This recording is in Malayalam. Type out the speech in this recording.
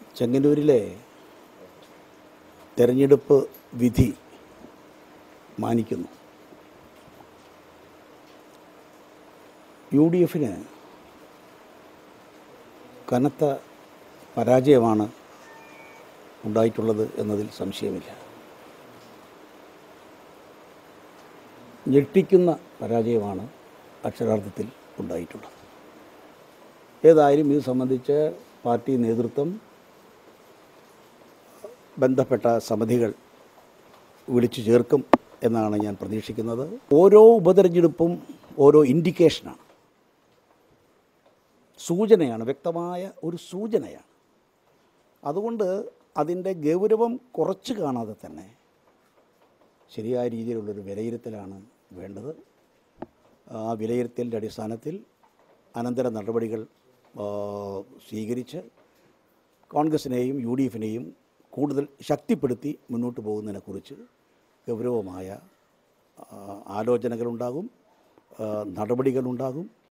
ചെങ്ങന്നൂരിലെ തെരഞ്ഞെടുപ്പ് വിധി മാനിക്കുന്നു യു ഡി എഫിന് കനത്ത പരാജയമാണ് ഉണ്ടായിട്ടുള്ളത് എന്നതിൽ സംശയമില്ല ഞെട്ടിക്കുന്ന പരാജയമാണ് അക്ഷരാർത്ഥത്തിൽ ഉണ്ടായിട്ടുള്ളത് ഏതായാലും ഇത് സംബന്ധിച്ച് പാർട്ടി നേതൃത്വം ബന്ധപ്പെട്ട സമിതികൾ വിളിച്ചു ചേർക്കും എന്നാണ് ഞാൻ പ്രതീക്ഷിക്കുന്നത് ഓരോ ഉപതെരഞ്ഞെടുപ്പും ഓരോ ഇൻഡിക്കേഷനാണ് സൂചനയാണ് വ്യക്തമായ ഒരു സൂചനയാണ് അതുകൊണ്ട് അതിൻ്റെ ഗൗരവം കുറച്ച് കാണാതെ തന്നെ ശരിയായ രീതിയിലുള്ളൊരു വിലയിരുത്തലാണ് വേണ്ടത് ആ വിലയിരുത്തലിൻ്റെ അടിസ്ഥാനത്തിൽ അനന്തര നടപടികൾ ആ, സ്വീകരിച്ച് കോൺഗ്രസിനെയും യു ഡി എഫിനെയും കൂടുതൽ ശക്തിപ്പെടുത്തി മുന്നോട്ട് പോകുന്നതിനെക്കുറിച്ച് ഗൗരവമായ ആ, ആലോചനകളുണ്ടാകും ആ, നടപടികളുണ്ടാകും